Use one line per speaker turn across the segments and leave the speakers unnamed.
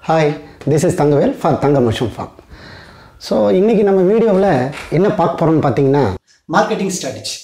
hi this is Thangavel for Thanga mushroom farm so இன்றைக்கி நம்ம வீடியோவில் என்ன பார்க்க போகிறோம்னு பார்த்தீங்கன்னா
marketing strategy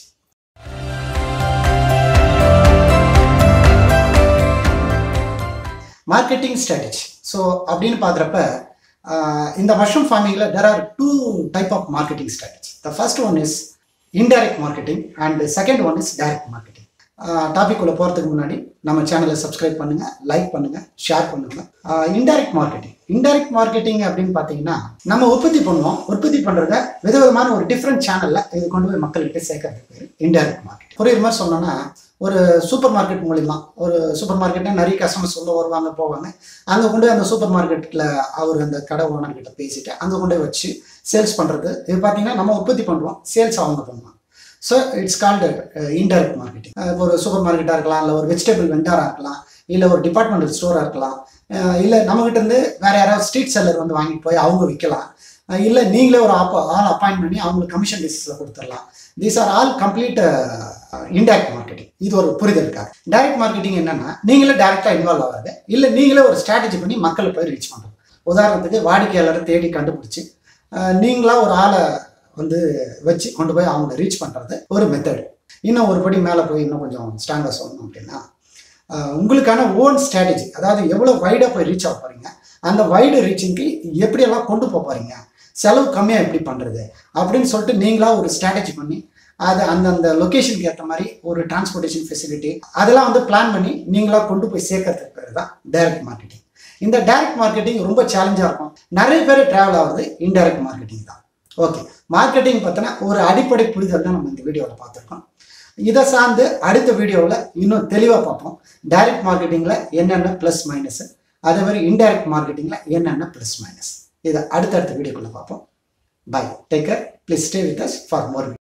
marketing strategy so அப்படின்னு பார்க்குறப்ப இந்த மஷ்ரூம் ஃபார்மிங்கில் there are two type of marketing strategy the first one is indirect marketing and second one is direct marketing topic உள்ள போகிறதுக்கு முன்னாடி நம்ம சேனலை சப்ஸ்கிரைப் பண்ணுங்க லைக் பண்ணுங்க ஷேர் பண்ணுங்க இன்டைரக்ட் மார்க்கெட்டிங் இன்டைரக்ட் மார்க்கெட்டிங் அப்படின்னு பார்த்தீங்கன்னா நம்ம உற்பத்தி பண்ணுவோம் உற்பத்தி பண்ணுறத விதவிதமான ஒரு டிஃப்ரெண்ட் சேனலில் இது கொண்டு போய் மக்கள்கிட்ட சேர்க்கறதுக்கு பேர் இன்டைரக்ட் மார்க்கெட் புரியுற மாதிரி சொன்னோன்னா ஒரு சூப்பர் மார்க்கெட் மூலிமா ஒரு சூப்பர் மார்க்கெட்டில் நிறைய கஸ்டமர்ஸ் உள்ள வருவாங்க போவாங்க அங்கே கொண்டு போய் அந்த சூப்பர் மார்க்கெட்டில் அவர் அந்த கடை ஓனர்கிட்ட பேசிட்டு அங்கே கொண்டு போய் வச்சு சேல்ஸ் பண்ணுறது இது பார்த்தீங்கன்னா நம்ம உற்பத்தி பண்ணுவோம் சேல்ஸ் அவங்க பண்ணுவாங்க so it's called indirect marketing இப்போ ஒரு சூப்பர் மார்க்கெட்டாக இருக்கலாம் இல்லை ஒரு வெஜிடபிள் வெண்டாராக இருக்கலாம் இல்லை ஒரு டிபார்ட்மெண்டல் ஸ்டோராக இருக்கலாம் இல்லை நம்மகிட்ட இருந்து வேற யாராவது ஸ்ட்ரீட் செல்லர் வந்து வாங்கிட்டு போய் அவங்க விற்கலாம் இல்லை நீங்களே ஒரு ஆப் ஆள் அப்பாயின்ட் பண்ணி அவங்களுக்கு கமிஷன் பேசிஸில் கொடுத்துடலாம் these are all complete indirect marketing இது ஒரு புரிதல் இருக்காது டைரக்ட் மார்க்கெட்டிங் என்னன்னா நீங்களே டைரெக்டாக இன்வால்வ் ஆகாது இல்லை நீங்களே ஒரு ஸ்ட்ராட்டஜி பண்ணி மக்களை போய் ரீச் பண்ணுறது உதாரணத்துக்கு வாடிக்கையாளரை தேடி கண்டுபிடிச்சி நீங்களா ஒரு ஆளை வந்து வச்சு கொண்டு போய் அவங்கள ரீச் பண்ணுறது ஒரு மெத்தடு இன்னும் ஒரு படி மேலே போய் இன்னும் கொஞ்சம் ஸ்ட்ராங்காக சொல்லணும் அப்படின்னா உங்களுக்கான ஓன் ஸ்ட்ராட்டஜி அதாவது எவ்வளோ வைடாக போய் ரீச் ஆக போகிறீங்க அந்த வைடு ரீச்சிங்க்கு எப்படியெல்லாம் கொண்டு போக போகிறீங்க செலவு கம்மியாக எப்படி பண்ணுறது அப்படின்னு சொல்லிட்டு நீங்களாக ஒரு ஸ்ட்ராட்டஜி பண்ணி அது அந்தந்த லொக்கேஷனுக்கு ஏற்ற மாதிரி ஒரு டிரான்ஸ்போர்ட்டேஷன் ஃபெசிலிட்டி அதெல்லாம் வந்து பிளான் பண்ணி நீங்களாக கொண்டு போய் சேர்க்கறதுக்கு பேர் தான் டைரக்ட் மார்க்கெட்டிங் இந்த டைரக்ட் மார்க்கெட்டிங் ரொம்ப சேலஞ்சாக இருக்கும் நிறைய பேர் ட்ராவல் ஆகுது இன்டைரக்ட் மார்க்கெட்டிங் தான் ஓகே மார்க்கெட்டிங் பார்த்தோன்னா ஒரு அடிப்படை புரிதல் தான் நம்ம இந்த வீடியோவில் பார்த்துருக்கோம் இதை சார்ந்து அடுத்த வீடியோவில் இன்னும் தெளிவாக பார்ப்போம் டைரக்ட் மார்க்கெட்டிங்கில் என்னென்ன ப்ளஸ் மைனஸ் அதே மாதிரி இன்டைரக்ட் மார்க்கெட்டிங்கில் என்னென்ன ப்ளஸ் மைனஸ் இதை அடுத்தடுத்த வீடியோக்குள்ளே பார்ப்போம் bye take care please stay with us for more